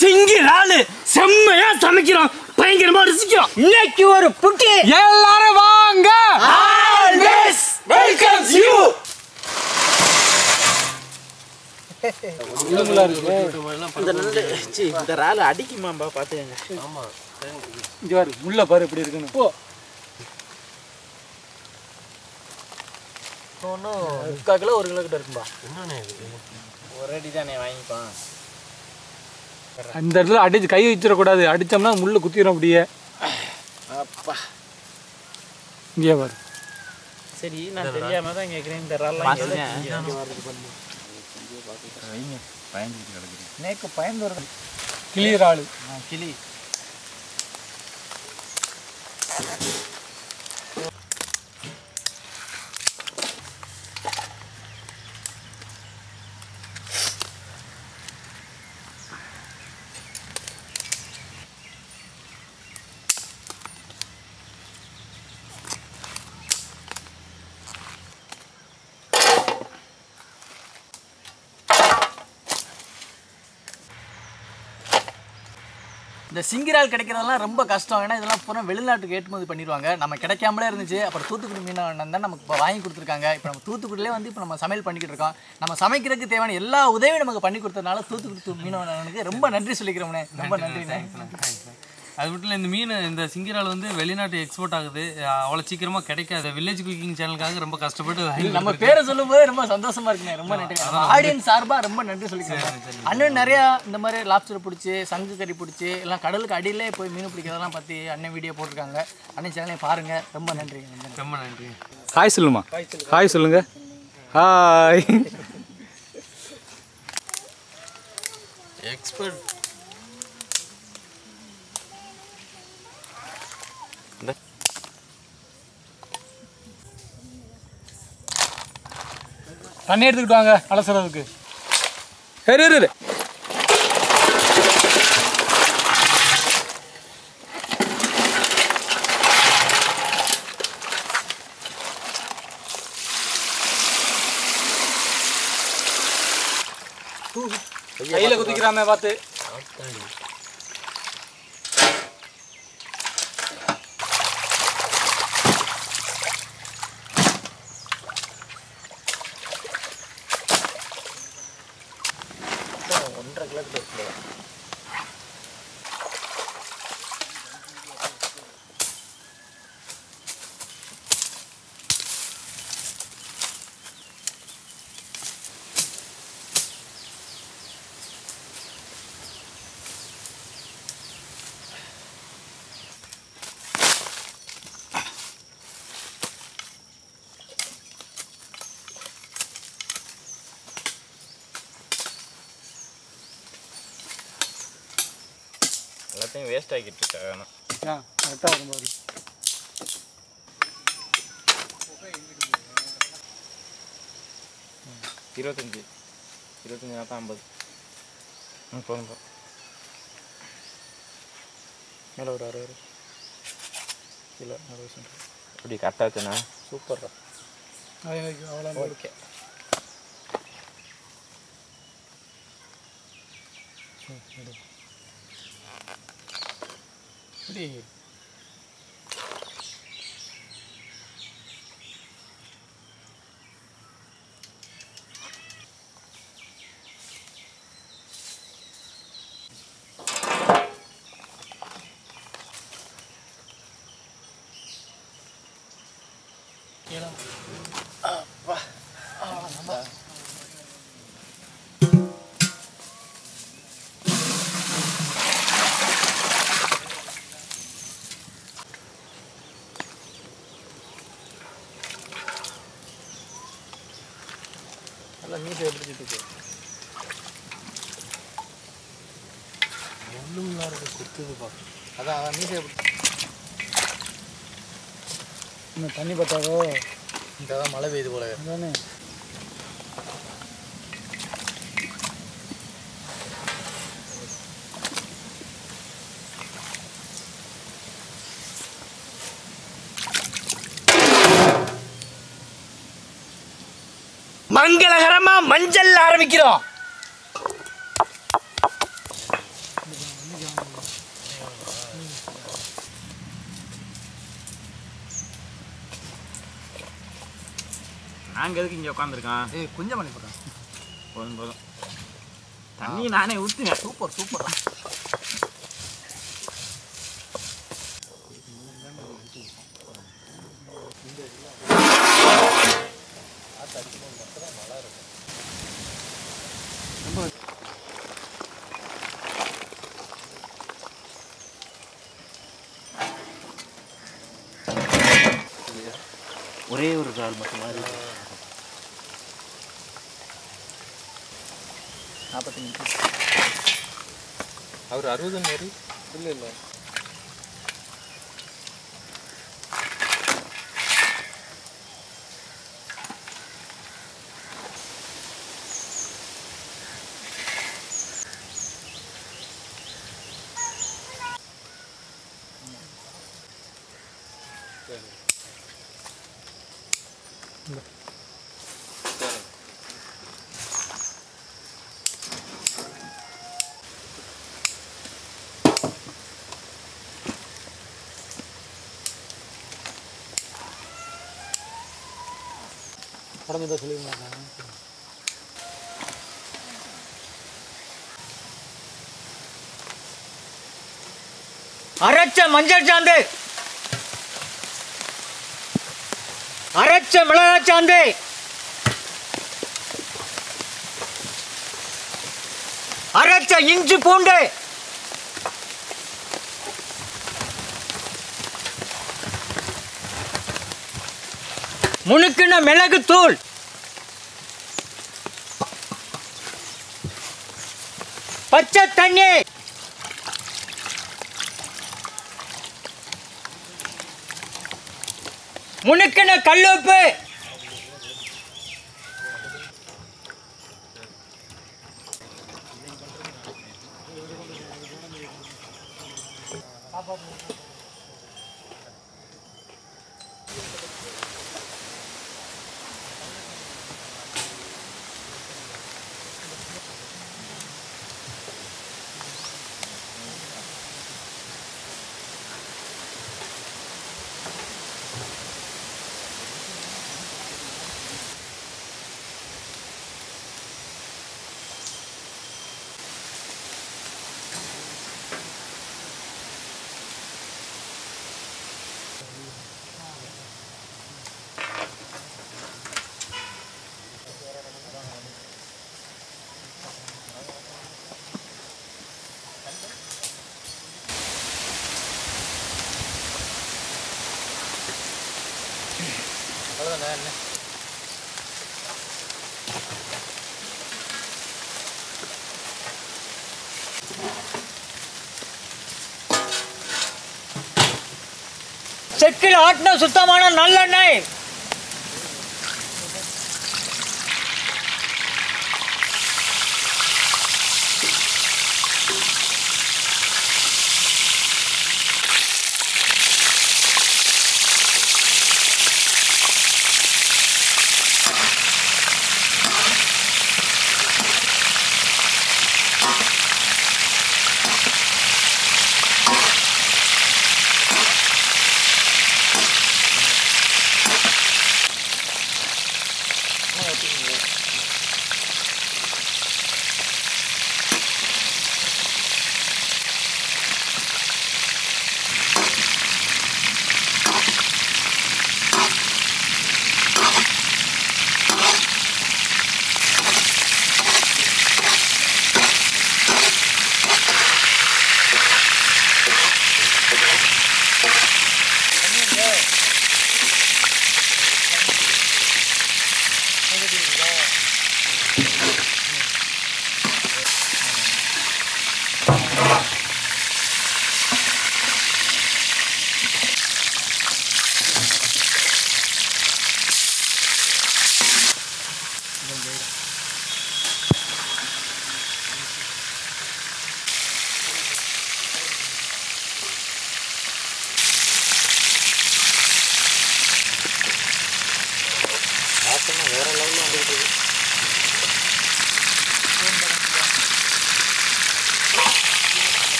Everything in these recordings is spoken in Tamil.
சிங்கிராளு செம்மையா சமைக்கிறோம் பயங்கரமா ருசிக்கிறோம் இன்னைக்கு ஒரு புட்டி எல்லாரும் வாங்க ஆல்வேஸ் வெல்கம்ஸ் யூ இந்த நண்டு சி இந்த ராலு அடிக்குமாம்பா பாத்துக்கங்க இங்க பாரு முள்ள பாரு எப்படி இருக்குன்னு போ ஒன்றும் முக்கால் கிலோ ஒரு கிலோ கிட்ட இருக்கும்பா ஒரு அடி தானே வாங்கிப்பான் அந்த இடத்துல அடிச்சு கை வச்சிடக்கூடாது அடிச்சோம்னா முள்ள குத்திடும் அப்படியே அப்பா இங்கே பாரு சரி நான் தெரியாம தான் கேட்குறேன் இந்த ராலாம் நேக்கு பயந்து வருது கிளியர் ஆளு கிளி இந்த சிங்கிரால் கிடைக்கிறதெல்லாம் ரொம்ப கஷ்டம் ஏன்னா இதெல்லாம் பூரா வெளிநாட்டுக்கு ஏற்றுமதி பண்ணிடுவாங்க நம்ம கிடைக்காமலே இருந்துச்சு அப்புறம் தூத்துக்குடி மீனவன் தான் நமக்கு இப்போ வாங்கி கொடுத்துருக்காங்க இப்போ நம்ம தூத்துக்குடியிலே வந்து இப்போ நம்ம சமையல் பண்ணிக்கிட்டு இருக்கோம் நம்ம சமைக்கிறதுக்கு தேவையான எல்லா உதவியும் நமக்கு பண்ணி கொடுத்ததுனால தூத்துக்குடி மீனவனுக்கு ரொம்ப நன்றி சொல்லிக்கிறோம்னே ரொம்ப நன்றிண்ணே அது மட்டும் இல்லை இந்த மீன் இந்த சிங்கிரால் வந்து வெளிநாட்டு எக்ஸ்போர்ட் ஆகுது அவ்வளோ சீக்கிரமாக கிடைக்காது வில்லேஜ் குக்கிங் சேனலுக்காக ரொம்ப கஷ்டப்பட்டு வாங்கி நம்ம பேரை சொல்லும்போது ரொம்ப சந்தோஷமா இருக்குண்ணே ரொம்ப நன்றி ஆடியன்ஸ் சார்பா ரொம்ப நன்றி சொல்லிக்கிறேன் அண்ணன் நிறையா இந்த மாதிரி லாப்ஸ்டர் பிடிச்சி சங்கு கறி பிடிச்சி எல்லாம் கடலுக்கு அடியிலே போய் மீன் பிடிக்கிறதெல்லாம் பற்றி அண்ணன் வீடியோ போட்டிருக்காங்க அண்ணன் சேனலையும் பாருங்க ரொம்ப நன்றி ரொம்ப நன்றி ஹாய் சொல்லுமா ஹாய் சொல்லுங்க ஹாய் எக்ஸ்பர்ட் தண்ணி எடுத்துக்கிட்டு வாங்க அலசுறதுக்கு சரி இரு, இரு கையில குத்திக்கிறாம பார்த்து ஒன்றரை கிலோ கிட்ட எல்லாத்தையும் வேஸ்ட் ஆக்கிட்டு இருக்காங்க ஆ கரெக்டாக வரும்போது இருபத்தஞ்சி இருபத்தஞ்சி நாற்பது ஐம்பது ம் போதும் போ மேலே ஒரு அறுபது கிலோ அறுபது சென்ட் இப்படி கரெக்டாக வச்சுண்ணா சூப்பர்ரா அது எனக்கு அவ்வளோ ஓகே இப்படி நல்லா மீசை எடுத்துட்டு இருக்கு ஒன்றும் இருக்கு குத்துதுப்பா அதான் அதான் மீசை எப்படி இன்னும் தண்ணி பத்தாதோ இந்த தான் மழை பெய்யுது போல அதானே மங்களகரமா மஞ்சள் ஆரம்பிக்கிறோம் நாங்க எதுக்கு இங்க உட்காந்துருக்கோம் ஏய் கொஞ்சம் பண்ணி போடுறேன் போதும் போதும் தண்ணி நானே ஊத்துவேன் சூப்பர் சூப்பர் ஒரே ஒரு கால் மட்டும் மாதிரி நாற்பத்தஞ்சு அவர் அறுபது மாரி இல்லை இல்லை உடம்பு சொல்லிருந்தாங்க அரைச்ச மஞ்சள் சாந்து அரைச்ச மிளகாய் சாந்து அரைச்ச இஞ்சி பூண்டு முணுக்குன மிளகு தூள் பச்சை தண்ணி முணுக்குன கல்லுப்பு செக்கில் ஆட்டின சுத்தமான நல்லெண்ணெய்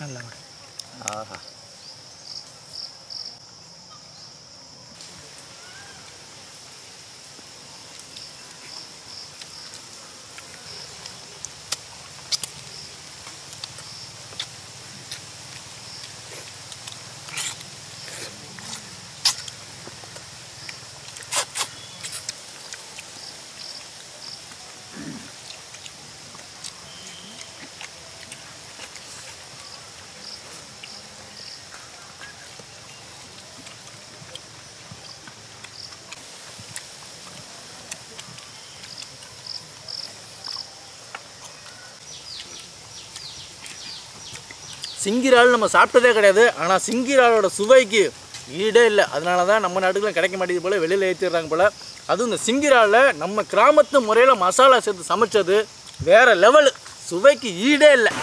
ஆஹா சிங்கிரால் நம்ம சாப்பிட்டதே கிடையாது ஆனால் சிங்கிராலோட சுவைக்கு ஈடே இல்லை அதனால தான் நம்ம நாட்டுக்குலாம் கிடைக்க மாட்டேங்குது போல் வெளியில் ஏற்றிடுறாங்க போல் அதுவும் இந்த சிங்கிராலில் நம்ம கிராமத்து முறையில் மசாலா சேர்த்து சமைச்சது வேறு லெவலு சுவைக்கு ஈடே இல்லை